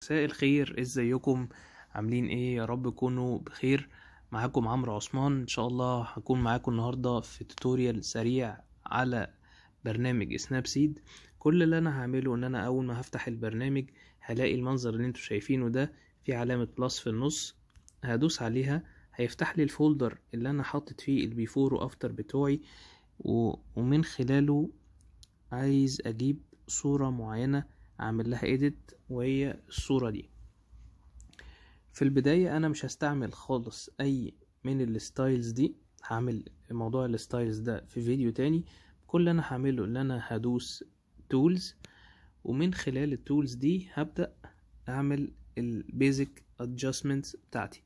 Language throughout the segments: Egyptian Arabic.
مساء الخير ازيكم عاملين ايه يا رب تكونوا بخير معاكم عمرو عثمان ان شاء الله هكون معاكم النهارده في توتوريال سريع على برنامج سناب سيد كل اللي انا هعمله ان انا اول ما هفتح البرنامج هلاقي المنظر اللي انتوا شايفينه ده في علامة بلس في النص هدوس عليها هيفتح لي الفولدر اللي انا حاطط فيه البيفور وافتر بتوعي و... ومن خلاله عايز اجيب صورة معينة اعمل لها edit وهي الصورة دي في البداية انا مش هستعمل خالص اي من الستايلز دي هعمل موضوع الستايلز ده في فيديو تاني كل اللي انا هعمله ان انا هدوس تولز ومن خلال التولز دي هبدأ اعمل البيزك ادجستمنتس بتاعتي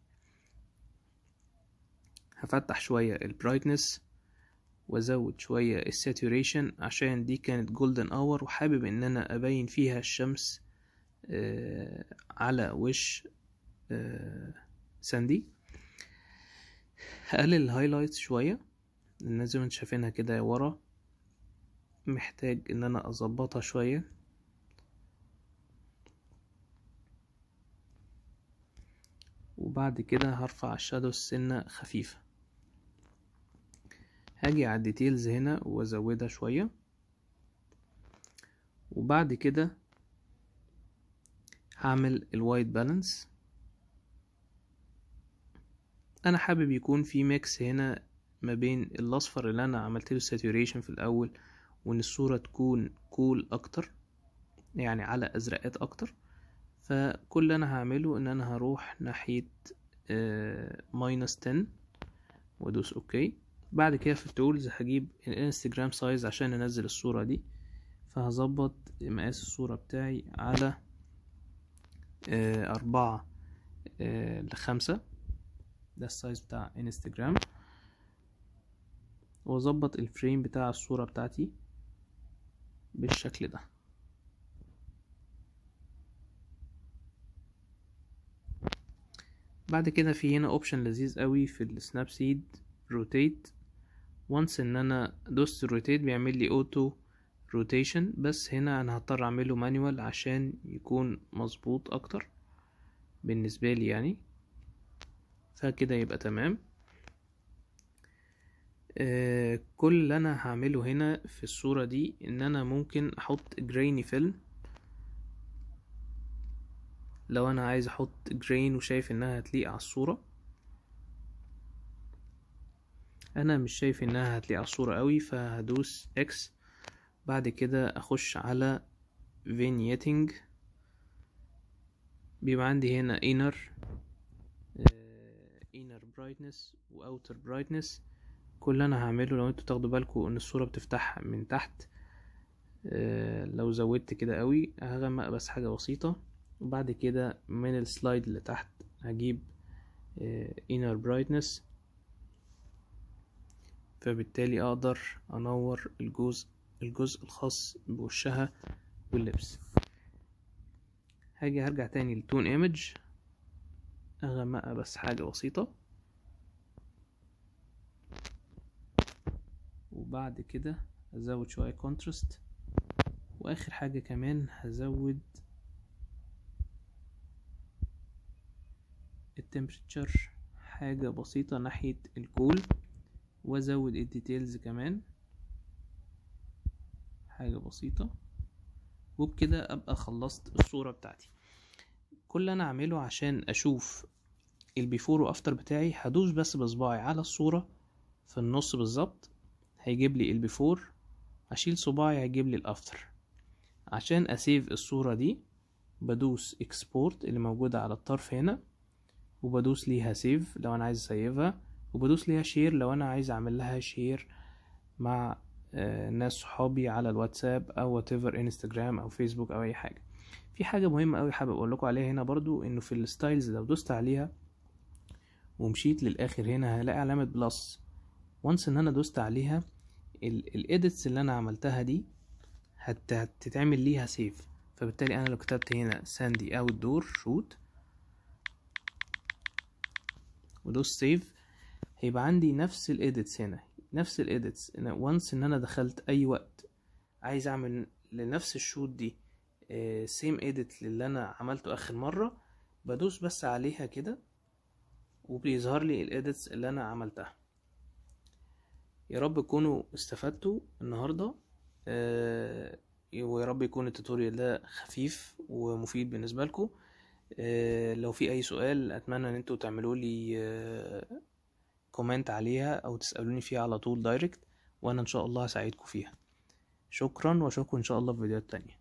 هفتح شوية البرايتنس وازود شوية الساتوريشن عشان دي كانت جولدن اور وحابب ان انا ابين فيها الشمس آه على وش آه ساندي هقلل الهايلايتس شوية لان زي ما انتوا شايفينها كده ورا محتاج ان انا اظبطها شوية وبعد كده هرفع الشادو سنة خفيفة هاجي على الديتيلز هنا وازودها شوية وبعد كده هعمل الوايت بالانس انا حابب يكون في ميكس هنا ما بين الاصفر اللي انا عملت له ساتوريشن في الاول وان الصورة تكون كول اكتر يعني على ازرقات اكتر فكل اللي انا هعمله ان انا هروح ناحية ماينس 10 وادوس اوكي بعد كده في التولز هجيب الانستجرام سايز عشان انزل الصورة دي فهظبط مقاس الصورة بتاعي على أربعة لخمسة ده السايز بتاع انستجرام واظبط الفريم بتاع الصورة بتاعتي بالشكل ده بعد كده في هنا اوبشن لذيذ قوي في السناب سيد روتيت وانس ان انا دوست روتيت بيعمل لي اوتو روتيشن بس هنا انا هضطر اعمله مانوال عشان يكون مظبوط اكتر بالنسبه لي يعني فكده يبقى تمام آه كل اللي انا هعمله هنا في الصورة دي ان انا ممكن احط جريني فيلم لو انا عايز احط جرين وشايف انها هتليق على الصورة انا مش شايف انها هتليق على الصورة قوي فهدوس اكس بعد كده اخش على فينيتنج بيبقى عندي هنا inner inner brightness و outer brightness كل اللي انا هعمله لو انتوا تاخدوا بالكم ان الصورة بتفتح من تحت لو زودت كده قوي هغمق بس حاجة بسيطة وبعد كده من السلايد اللي تحت هجيب inner brightness فبالتالي اقدر انور الجزء الجزء الخاص بوشها واللبس هاجي هرجع تاني لتون ايمج اغمقها بس حاجة بسيطة وبعد كده هزود شوية كونتراست واخر حاجة كمان هزود التمبريتشر حاجة بسيطة ناحية الكول وازود الديتيلز كمان حاجة بسيطة وبكده ابقى خلصت الصورة بتاعتي كل اللي انا اعمله عشان اشوف البيفور وافتر بتاعي هدوس بس بصباعي على الصورة في النص بالظبط هيجيب لي البيفور اشيل صباعي هيجيب لي الافتر عشان اسيف الصورة دي بدوس اكسبورت اللي موجودة على الطرف هنا وبدوس ليها سيف لو انا عايز اسيفها وبدوس ليها شير لو انا عايز اعمل لها شير مع آه ناس صحابي على الواتساب او واتيفر انستجرام او فيسبوك او اي حاجه في حاجه مهمه قوي حابب اقول لكم عليها هنا برضو انه في الستايلز لو دوست عليها ومشيت للاخر هنا هلاقي علامه بلس وانس ان انا دوست عليها الايديتس اللي انا عملتها دي هتتعمل ليها سيف فبالتالي انا لو كتبت هنا ساندي اوت دور شوت ودوس سيف هيبقى عندي نفس الايديتس هنا نفس الايديتس وانس ان انا دخلت اي وقت عايز اعمل لنفس الشوت دي سيم اديت للي انا عملته اخر مرة بدوس بس عليها كده وبيظهر لي الاديتس اللي انا عملتها يا رب تكونوا استفدتوا النهارده آه ويا رب يكون التوتوريال ده خفيف ومفيد بالنسبه لكم آه لو في اي سؤال اتمنى ان انتوا تعملوا لي آه كومنت عليها او تسالوني فيها على طول دايركت وانا ان شاء الله هساعدكم فيها شكرا واشوفكم ان شاء الله في فيديوهات تانية